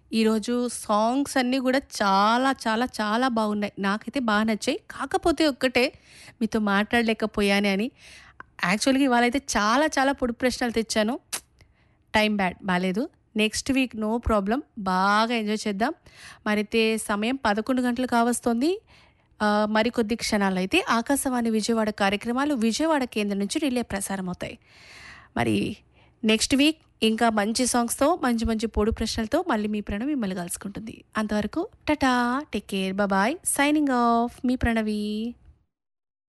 ఈరోజు సాంగ్స్ అన్నీ కూడా చాలా చాలా చాలా బాగున్నాయి నాకైతే బాగా నచ్చాయి కాకపోతే ఒక్కటే మీతో మాట్లాడలేకపోయానే అని యాక్చువల్గా ఇవాళ అయితే చాలా చాలా పొడి ప్రశ్నలు తెచ్చాను టైం బ్యాడ్ బాగాలేదు నెక్స్ట్ వీక్ నో ప్రాబ్లం బాగా ఎంజాయ్ చేద్దాం మరైతే సమయం పదకొండు గంటలు కావస్తుంది ఆ, మరికొద్ది క్షణాలు అయితే ఆకాశవాణి విజయవాడ కార్యక్రమాలు విజయవాడ కేంద్రం నుంచి రిలే ప్రసారం అవుతాయి మరి నెక్స్ట్ వీక్ ఇంకా మంచి సాంగ్స్తో మంచి మంచి పొడు ప్రశ్నలతో మళ్ళీ మీ ప్రణవి మిమ్మల్ని కలుసుకుంటుంది అంతవరకు tata take care bye signing off మీ ప్రణవి